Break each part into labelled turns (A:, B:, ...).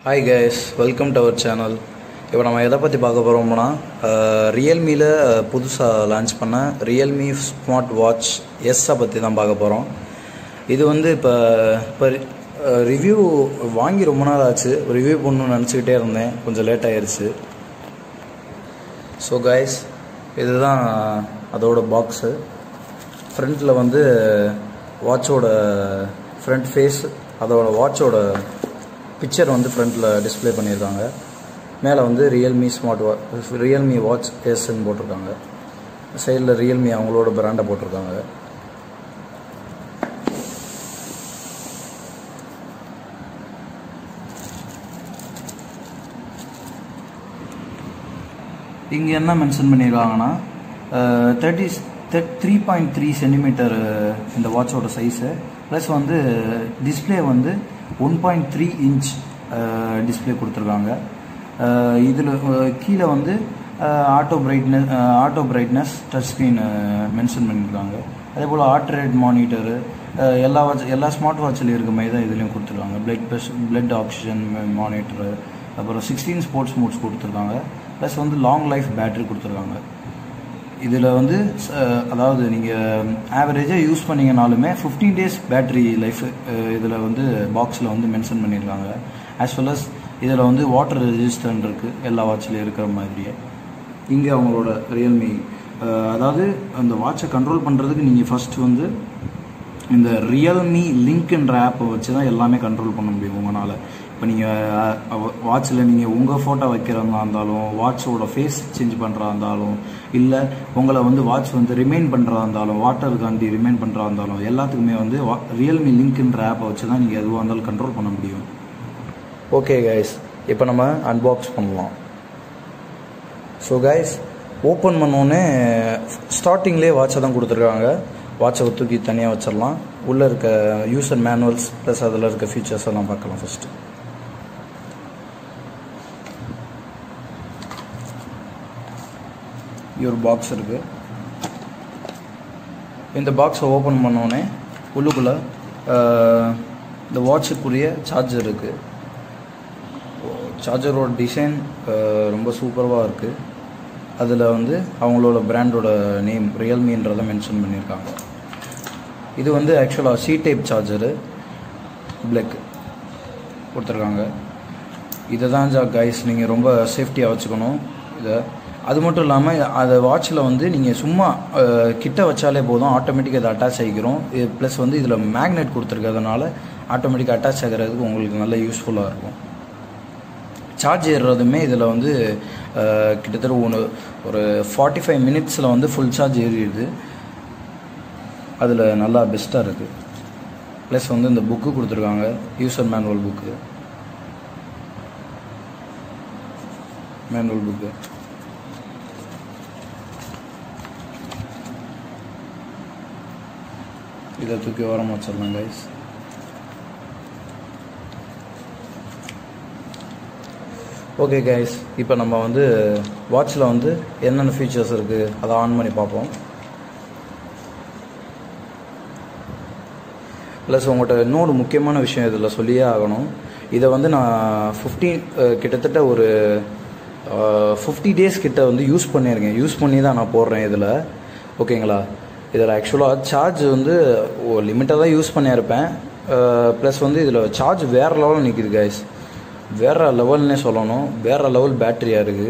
A: hi guys welcome to our channel இப்போ நம்ம எதை பற்றி பார்க்க போகிறோம்னா ரியல்மியில் புதுசாக லான்ச் பண்ண ரியல்மி ஸ்மார்ட் வாட்ச் எஸ்ஸை பற்றி தான் பார்க்க போகிறோம் இது வந்து இப்போ இப்போ ரிவ்யூ வாங்கி ரொம்ப நாள் ஆச்சு ரிவ்யூ பண்ணணும்னு நினச்சிக்கிட்டே இருந்தேன் கொஞ்சம் லேட் ஆயிருச்சு ஸோ கைஸ் இதுதான் அதோட பாக்ஸு ஃப்ரண்ட்டில் வந்து வாட்சோட ஃப்ரண்ட் ஃபேஸ் அதோட வாட்சோட பிக்சர் வந்து ஃப்ரண்ட்டில் டிஸ்ப்ளே பண்ணியிருக்காங்க மேலே வந்து ரியல்மி ஸ்மார்ட் வா ரியல்மி வாட்ச் எஸ்ன்னு போட்டிருக்காங்க சைடில் ரியல்மி அவங்களோட பிராண்டை போட்டிருக்காங்க இங்கே என்ன மென்ஷன் பண்ணியிருக்காங்கன்னா thirty three point three centimetre இந்த வாட்சோட சைஸு ப்ளஸ் வந்து டிஸ்பிளே வந்து one point three inch display கொடுத்துருக்காங்க இதில் கீழே வந்து auto brightness auto brightness touch screen mention பண்ணியிருக்காங்க அதே போல் ஹார்ட் ரேட் மானிட்டரு எல்லா வாட்ச் எல்லா ஸ்மார்ட் வாட்ச்லையும் இருக்க மாதிரி தான் இதுலேயும் கொடுத்துருக்காங்க blood pressure blood oxygen monitor அப்புறம் சிக்ஸ்டீன் ஸ்போர்ட்ஸ் மோட்ஸ் கொடுத்துருக்காங்க ப்ளஸ் வந்து லாங் லைஃப் பேட்ரி கொடுத்துருக்காங்க இதில் வந்து அதாவது நீங்கள் ஆவரேஜாக use பண்ணிங்கனாலுமே fifteen days battery life இதில் வந்து பாக்ஸில் வந்து மென்ஷன் பண்ணியிருக்காங்க ஆஸ் வெல் அஸ் இதில் வந்து வாட்டர் ரெஜிஸ்டர்ன் இருக்குது எல்லா வாட்ச்லேயும் இருக்கிற மாதிரியே இங்கே அவங்களோட ரியல்மி அதாவது அந்த வாட்சை கண்ட்ரோல் பண்ணுறதுக்கு நீங்கள் ஃபஸ்ட்டு வந்து இந்த ரியல்மி லிங்க்ன்ற ஆப்பை வச்சு தான் எல்லாமே கண்ட்ரோல் பண்ண முடியும் உங்களால் இப்போ நீங்கள் வாட்சில் நீங்கள் உங்கள் ஃபோட்டோ வைக்கிறதா இருந்தாலும் வாட்சோட ஃபேஸ் சேஞ்ச் பண்ணுறதா இருந்தாலும் இல்லை உங்களை வந்து வாட்ச் வந்து ரிமைன் பண்ணுறதா இருந்தாலும் வாட்டர் காண்டி ரிமைன் பண்ணுறதா இருந்தாலும் எல்லாத்துக்குமே வந்து ரியல்மி லிங்க்ன்ற ஆப்பை வச்சு தான் நீங்கள் எதுவாக இருந்தாலும் கண்ட்ரோல் பண்ண முடியும் ஓகே கைஸ் இப்போ நம்ம அன்பாக்ஸ் பண்ணலாம் ஸோ கைஸ் ஓப்பன் பண்ணோன்னே ஸ்டார்டிங்லேயே வாட்சை தான் கொடுத்துருக்காங்க வாட்சை தூக்கி தனியாக வச்சிடலாம் உள்ளே இருக்க யூசர் மேனுவல்ஸ் ப்ளஸ் அதில் இருக்க ஃபீச்சர்ஸ் எல்லாம் பார்க்கலாம் ஃபஸ்ட்டு ஒரு பாக்ஸ் இருக்குது இந்த பாக்ஸை ஓப்பன் பண்ணோடனே உள்ளுக்குள்ளே இந்த வாட்சுக்குரிய சார்ஜர் இருக்குது சார்ஜரோட டிசைன் ரொம்ப சூப்பராக இருக்குது அதில் வந்து அவங்களோட பிராண்டோட நேம் ரியல்மின்றதை மென்ஷன் பண்ணியிருக்காங்க இது வந்து ஆக்சுவலாக சி டைப் சார்ஜரு பிளக் கொடுத்துருக்காங்க இதை தான் ஜா கைஸ் நீங்கள் ரொம்ப சேஃப்டியாக வச்சுக்கணும் இதை அது மட்டும் இல்லாமல் அதை வாட்சில் வந்து நீங்கள் சும்மா கிட்ட வச்சாலே போதும் ஆட்டோமேட்டிக்காக அதை அட்டாச் ஆகிக்கிறோம் ப்ளஸ் வந்து இதில் மேக்னெட் கொடுத்துருக்கிறதுனால ஆட்டோமேட்டிக்காக அட்டாச் ஆகிறதுக்கு உங்களுக்கு நல்ல யூஸ்ஃபுல்லாக இருக்கும் சார்ஜ் ஏறுறதுமே இதில் வந்து கிட்டத்தட்ட ஒன்று ஒரு ஃபார்ட்டி ஃபைவ் மினிட்ஸில் வந்து ஃபுல் சார்ஜ் ஏறிடுது அதில் நல்லா பெஸ்ட்டாக இருக்குது ப்ளஸ் வந்து இந்த புக்கு கொடுத்துருக்காங்க user manual book manual book இதை தூக்கி ஓரமாக வச்சிடலாம் கைஸ் ஓகே கைஸ் இப்போ நம்ம வந்து வாட்சில் வந்து என்னென்ன ஃபீச்சர்ஸ் இருக்குது அதை ஆன் பண்ணி பார்ப்போம் ப்ளஸ் உங்கள்கிட்ட இன்னொரு முக்கியமான விஷயம் இதில் சொல்லியே ஆகணும் இதை வந்து நான் ஃபிஃப்டீன் கிட்டத்தட்ட ஒரு ஃபிஃப்டி டேஸ் கிட்ட வந்து யூஸ் பண்ணியிருக்கேன் யூஸ் பண்ணி தான் நான் போடுறேன் இதில் ஓகேங்களா இதில் ஆக்சுவலாக சார்ஜ் வந்து லிமிட்டாக தான் யூஸ் பண்ணியிருப்பேன் ப்ளஸ் வந்து இதில் சார்ஜ் வேறு லெவலில் நிற்கிது கைஸ் வேறு லெவல்னே சொல்லணும் வேறு லெவல் பேட்டரியாக இருக்குது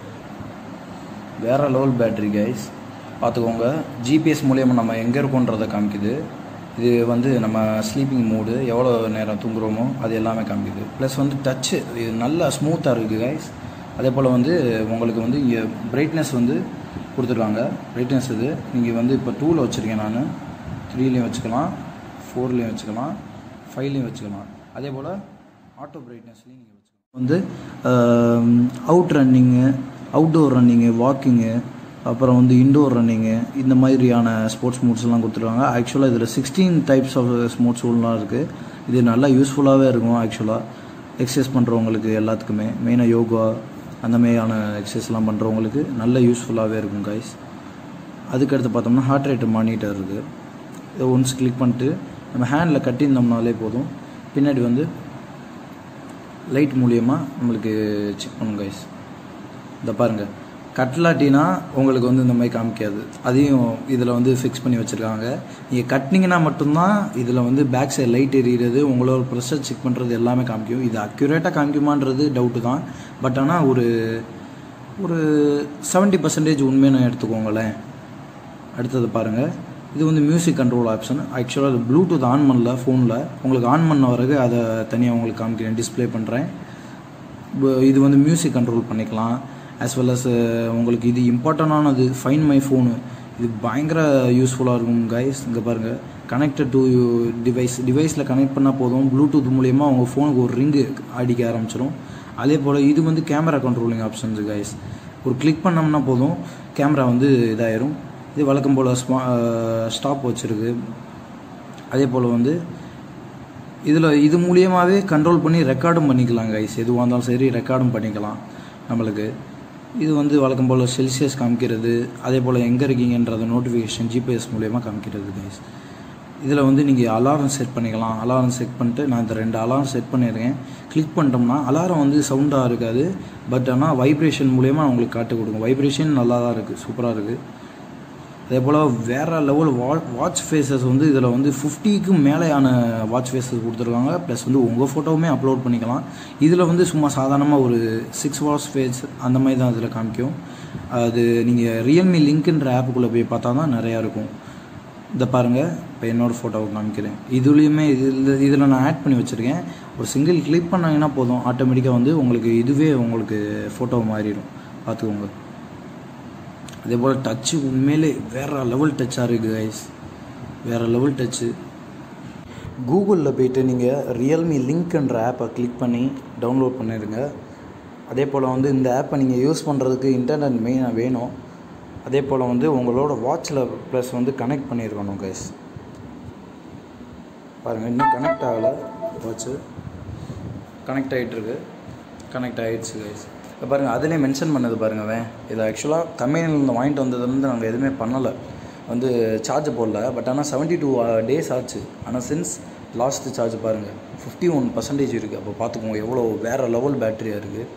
A: வேறு லெவல் பேட்டரி கைஸ் பார்த்துக்கோங்க ஜிபிஎஸ் மூலியமாக நம்ம எங்கே இருக்கோன்றதை காமிக்குது இது வந்து நம்ம ஸ்லீப்பிங் மூடு எவ்வளோ நேரம் தூங்குறோமோ அது எல்லாமே காமிக்குது ப்ளஸ் வந்து டச்சு இது நல்லா ஸ்மூத்தாக இருக்குது கைஸ் அதே போல் வந்து உங்களுக்கு வந்து இங்கே பிரைட்னஸ் வந்து கொடுத்துருக்காங்க பிரைட்னஸ் இது நீங்கள் வந்து இப்போ டூவில் வச்சுருக்கேன் நான் த்ரீலேயும் வச்சுக்கலாம் ஃபோர்லேயும் வச்சுக்கலாம் ஃபைவ்லேயும் வச்சுக்கலாம் அதே போல் ஆட்டோ பிரைட்னஸ்லேயும் நீங்கள் வச்சுக்கலாம் வந்து out running outdoor running walking அப்புறம் வந்து இன்டோர் ரன்னிங்கு இந்த மாதிரியான ஸ்போர்ட்ஸ் மூட்ஸ்லாம் கொடுத்துருக்காங்க ஆக்சுவலாக இதில் சிக்ஸ்டீன் டைப்ஸ் ஆஃப் ஸ்போர்ட்ஸ் ஊல்லாம் இருக்குது இது நல்லா யூஸ்ஃபுல்லாகவே இருக்கும் ஆக்சுவலாக எக்ஸசைஸ் பண்ணுறவங்களுக்கு எல்லாத்துக்குமே மெயினாக யோகா அந்த மாதிரியான எக்ஸசைஸ்லாம் பண்ணுறவங்களுக்கு நல்ல யூஸ்ஃபுல்லாகவே இருக்கும் கைஸ் அதுக்கடுத்து பார்த்தோம்னா ஹார்ட் ரேட் மானிட்டர் இருக்குது இதை ஒன்ஸ் கிளிக் பண்ணிட்டு நம்ம ஹேண்டில் கட்டியிருந்தோம்னாலே போதும் பின்னாடி வந்து லைட் மூலியமாக நம்மளுக்கு செக் பண்ணும் கைஸ் இந்த பாருங்கள் கட்லாட்டினா உங்களுக்கு வந்து இந்த மாதிரி காமிக்காது அதையும் இதில் வந்து ஃபிக்ஸ் பண்ணி வச்சுருக்காங்க நீங்கள் கட்டினீங்கன்னா மட்டும்தான் இதில் வந்து பேக் சைடு லைட் எரியிறது உங்களோட ப்ரெஷர் செக் பண்ணுறது எல்லாமே காமிக்கும் இது அக்யூரேட்டாக காமிக்குமான்றது டவுட்டு தான் பட் ஆனால் ஒரு ஒரு செவன்ட்டி பர்சன்டேஜ் உண்மைன்னு எடுத்துக்கோங்களேன் அடுத்தது பாருங்கள் இது வந்து மியூசிக் கண்ட்ரோல் ஆப்ஷன் ஆக்சுவலாக அது ப்ளூடூத் ஆன் பண்ணல ஃபோனில் உங்களுக்கு ஆன் பண்ண பிறகு அதை தனியாக உங்களுக்கு காமிக்கிறேன் டிஸ்ப்ளே பண்ணுறேன் இது வந்து மியூசிக் கண்ட்ரோல் பண்ணிக்கலாம் ஆஸ் வெல் அஸ் உங்களுக்கு இது இம்பார்ட்டண்டானது ஃபைன் மை ஃபோனு இது பயங்கர யூஸ்ஃபுல்லாக இருக்கும் கைஸ் இங்கே பாருங்கள் கனெக்டட் டு டிவைஸ் டிவைஸில் கனெக்ட் பண்ணால் போதும் ப்ளூடூத் மூலயமா உங்கள் ஃபோனுக்கு ஒரு ரிங்கு அடிக்க ஆரம்பிச்சிடும் அதே போல் இது வந்து கேமரா கண்ட்ரோலிங் ஆப்ஷன்ஸ் கைஸ் ஒரு கிளிக் பண்ணோம்னா போதும் கேமரா வந்து இதாயிரும் இது வழக்கம் போல் ஸ்மா ஸ்டாப் வச்சுருக்கு அதே போல் வந்து இதில் இது மூலியமாகவே கண்ட்ரோல் பண்ணி ரெக்கார்டும் பண்ணிக்கலாம் கைஸ் எதுவாக இருந்தாலும் சரி ரெக்கார்டும் பண்ணிக்கலாம் நம்மளுக்கு இது வந்து வழக்கம் போல் செல்சியஸ் காமிக்கிறது அதே போல் எங்கே இருக்கீங்கன்றத நோட்டிஃபிகேஷன் ஜிபிஎஸ் மூலியமாக காமிக்கிறது கைஸ் இதில் வந்து நீங்கள் அலாரம் செட் பண்ணிக்கலாம் அலாரம் செட் பண்ணிட்டு நான் இந்த ரெண்டு அலாரம் செட் பண்ணியிருக்கேன் கிளிக் பண்ணிட்டோம்னா அலாரம் வந்து சவுண்டாக இருக்காது பட் ஆனால் வைப்ரேஷன் மூலயமா உங்களுக்கு காட்டு கொடுக்கும் வைப்ரேஷன் நல்லா தான் இருக்குது சூப்பராக இருக்குது அதே போல் வேறு லெவல் வா வாட்ச் ஃபேஸஸ் வந்து இதில் வந்து ஃபிஃப்டிக்கும் மேலேயான வாட்ச் ஃபேஸஸ் கொடுத்துருக்காங்க ப்ளஸ் வந்து உங்கள் ஃபோட்டோவுமே அப்லோட் பண்ணிக்கலாம் இதில் வந்து சும்மா சாதாரணமாக ஒரு சிக்ஸ் வாட்ச் ஃபேஸ் அந்த மாதிரி தான் இதில் காமிக்கும் அது நீங்கள் ரியல்மி லிங்க்ன்ற ஆப்புக்குள்ளே போய் பார்த்தா தான் நிறையா இருக்கும் இதை பாருங்கள் இப்போ என்னோடய ஃபோட்டோவை காமிக்கிறேன் இதுலேயுமே இதில் இதில் நான் ஆட் பண்ணி வச்சுருக்கேன் ஒரு சிங்கிள் கிளிக் பண்ணாங்கன்னா போதும் ஆட்டோமேட்டிக்காக வந்து உங்களுக்கு இதுவே உங்களுக்கு ஃபோட்டோ மாறிடும் பார்த்துக்கோங்க அதே போல் டச்சு உண்மையிலே வேறு லெவல் டச்சாக இருக்குது கைஸ் வேறு லெவல் டச்சு கூகுளில் போயிட்டு நீங்கள் ரியல்மி லிங்க்ன்ற ஆப்பை கிளிக் பண்ணி டவுன்லோட் பண்ணிடுங்க அதே போல் வந்து இந்த ஆப்பை நீங்கள் யூஸ் பண்ணுறதுக்கு இன்டர்நெட் மெயினாக வேணும் அதே போல் வந்து உங்களோட வாட்சில் ப்ளஸ் வந்து கனெக்ட் பண்ணியிருக்கணும் கைஸ் பாருங்கள் இன்னும் கனெக்ட் ஆகலை வாட்ச்சு கனெக்ட் ஆகிட்டுருக்கு கனெக்ட் ஆகிடுச்சு கைஸ் இப்போ பாருங்கள் அதிலே மென்ஷன் பண்ணது பாருங்கள் அவன் இது ஆக்சுவலாக கம்பெனிலேருந்து வாங்கிட்டு வந்ததுலேருந்து நாங்கள் எதுவுமே பண்ணலை வந்து சார்ஜ் போடல பட் ஆனால் செவன்ட்டி டூ டேஸ் ஆச்சு ஆனால் சின்ஸ் லாஸ்ட்டு சார்ஜ் பாருங்கள் ஃபிஃப்டி ஒன் பர்சன்டேஜ் இருக்குது அப்போ பார்த்துக்கோங்க எவ்வளோ வேறு லெவல் பேட்டரியாக இருக்குது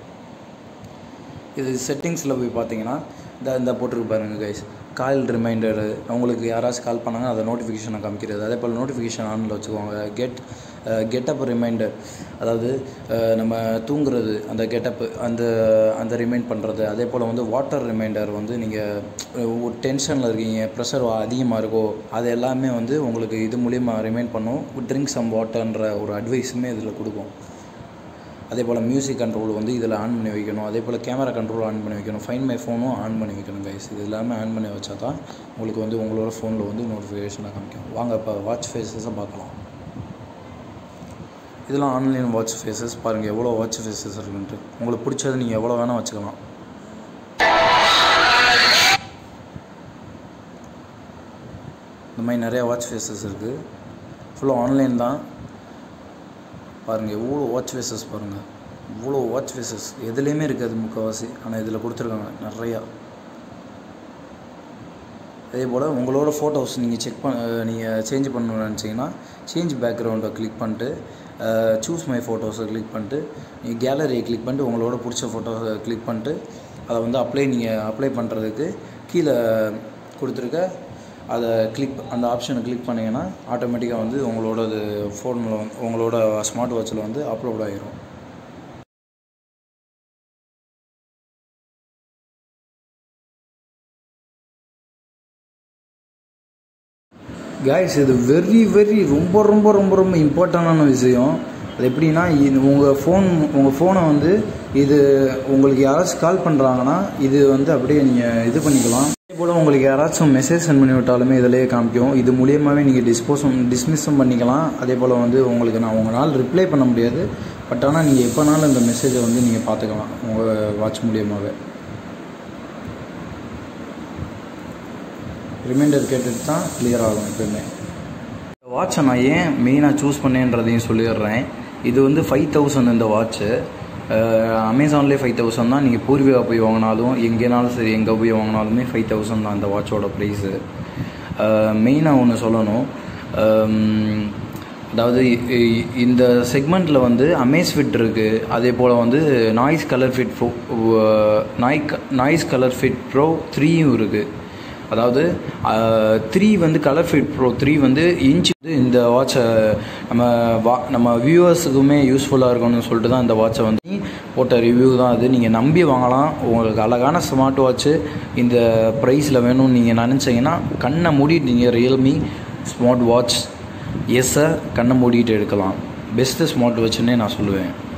A: இது செட்டிங்ஸில் போய் பார்த்தீங்கன்னா இந்த இந்த போட்டிருக்கு பாருங்க கைஸ் கால் ரிமைண்டரு அவங்களுக்கு யாராச்சும் கால் பண்ணாங்க அதை நோட்டிஃபிகேஷனை காமிக்கிறது அதே போல் நோட்டிஃபிகேஷன் ஆனில் வச்சுக்கோங்க கெட் கெட்டப் ரிமைண்டர் அதாவது அஹ், நம்ம தூங்குறது அந்த கெட்டப் அந்த அந்த ரிமைண்ட் பண்ணுறது அதே போல் வந்து வாட்டர் ரிமைண்டர் வந்து நீங்கள் ஒரு டென்ஷனில் இருக்கீங்க ப்ரெஷர் அதிகமாக இருக்கோ அது எல்லாமே வந்து உங்களுக்கு இது மூலிமா ரிமைண்ட் பண்ணும் ட்ரிங்க் சம் வாட்டர்ன்ற ஒரு அட்வைஸுமே இதில் கொடுக்கும் அதே போல் மியூசிக் கண்ட்ரோல் வந்து இதில் ஆன் பண்ணி வைக்கணும் அதே போல் கேமரா கண்ட்ரோல் ஆன் பண்ணி வைக்கணும் ஃபைன் மை ஃபோனும் ஆன் பண்ணி வைக்கணும் கைஸ் இது எல்லாமே ஆன் பண்ணி வச்சா தான் உங்களுக்கு வந்து உங்களோட ஃபோனில் வந்து நோட்டிஃபிகேஷனாக காமிக்கும் வாங்க இப்போ வாட்ச் ஃபேஸஸை பார்க்கலாம் இதெல்லாம் ஆன்லைன் வாட்ச் ஃபேஸஸ் பாருங்கள் எவ்வளோ வாட்ச் ஃபேஸஸ் இருக்குன்ட்டு உங்களுக்கு பிடிச்சது நீங்கள் எவ்வளோ வேணால் வச்சுக்கலாம் இந்த மாதிரி நிறையா வாட்ச் ஃபேஸஸ் இருக்குது ஃபுல்லாக ஆன்லைன் தான் பாருங்கள் எவ்வளோ வாட்ச் ஃபேஸஸ் பாருங்கள் இவ்வளோ வாட்ச் ஃபேஸஸ் எதுலேயுமே இருக்காது முக்கால்வாசி ஆனால் இதில் கொடுத்துருக்காங்க நிறையா அதே போல் உங்களோட ஃபோட்டோஸ் நீங்கள் செக் பண்ண நீங்கள் சேஞ்ச் பண்ணணும்னு நினச்சிங்கன்னா சேஞ்ச் பேக்ரவுண்டை கிளிக் பண்ணிட்டு சூஸ் மை ஃபோட்டோஸை கிளிக் பண்ணிட்டு நீங்கள் கேலரியை கிளிக் பண்ணிட்டு உங்களோட பிடிச்ச ஃபோட்டோஸை கிளிக் பண்ணிட்டு அதை வந்து அப்ளை நீங்கள் அப்ளை பண்ணுறதுக்கு கீழே கொடுத்துருக்க அதை கிளிக் அந்த ஆப்ஷனை கிளிக் பண்ணிங்கன்னா ஆட்டோமேட்டிக்காக வந்து உங்களோட ஃபோனில் வந்து உங்களோட ஸ்மார்ட் வாட்சில் வந்து அப்லோட் ஆகிரும் கைஸ் இது வெரி வெரி ரொம்ப ரொம்ப ரொம்ப ரொம்ப இம்பார்ட்டண்டான விஷயம் அது எப்படின்னா இது உங்கள் ஃபோன் உங்கள் ஃபோனை வந்து இது உங்களுக்கு யாராச்சும் கால் பண்ணுறாங்கன்னா இது வந்து அப்படியே நீங்கள் இது பண்ணிக்கலாம் அதே போல் உங்களுக்கு யாராச்சும் மெசேஜ் சென்ட் பண்ணி விட்டாலுமே இதிலேயே காமிக்கும் இது மூலியமாகவே நீங்கள் டிஸ்போஸும் டிஸ்மிஸும் பண்ணிக்கலாம் அதே போல் வந்து உங்களுக்கு நான் உங்களால் ரிப்ளை பண்ண முடியாது பட் ஆனால் நீங்கள் எப்போனாலும் இந்த மெசேஜை வந்து நீங்கள் பார்த்துக்கலாம் உங்கள் வாட்ச் மூலியமாகவே ரிமைண்டர் கேட்டுட்டு தான் கிளியர் ஆகும் எப்பயுமே வாட்சை நான் ஏன் மெயினாக சூஸ் பண்ணேன்றதையும் சொல்லிடுறேன் இது வந்து ஃபைவ் தௌசண்ட் இந்த வாட்ச்சு அமேசான்லேயே ஃபைவ் தௌசண்ட் தான் நீங்கள் பூர்வீகா போய் வாங்கினாலும் எங்கேனாலும் சரி எங்கே போய் வாங்கினாலுமே ஃபைவ் தௌசண்ட் தான் இந்த வாட்சோட ப்ரைஸு மெயினாக ஒன்று சொல்லணும் அதாவது இ- இ- இந்த செக்மெண்ட்டில் வந்து அமேஸ் ஃபிட் இருக்குது அதே போல் வந்து நாய்ஸ் கலர் ஃபிட் ப்ரோ நாய் நாய்ஸ் கலர் ஃபிட் ப்ரோ த்ரீயும் இருக்குது அதாவது த்ரீ வந்து கலர் ஃபிட் ப்ரோ த்ரீ வந்து இன்ச் வந்து இந்த வாட்சை நம்ம வா நம்ம வியூவர்ஸுக்குமே யூஸ்ஃபுல்லாக இருக்கணும்னு சொல்லிட்டு தான் இந்த வாட்சை வந்து போட்ட ரிவ்யூ தான் அது நீங்கள் நம்பி வாங்கலாம் உங்களுக்கு அழகான ஸ்மார்ட் வாட்ச்சு இந்த ப்ரைஸில் வேணும்னு நீங்கள் நினச்சிங்கன்னா கண்ணை மூடிட்டு நீங்கள் ரியல்மி ஸ்மார்ட் வாட்ச் எஸ்ஸை கண்ணை மூடிட்டு எடுக்கலாம் பெஸ்ட்டு ஸ்மார்ட் வாட்ச்னே நான் சொல்லுவேன்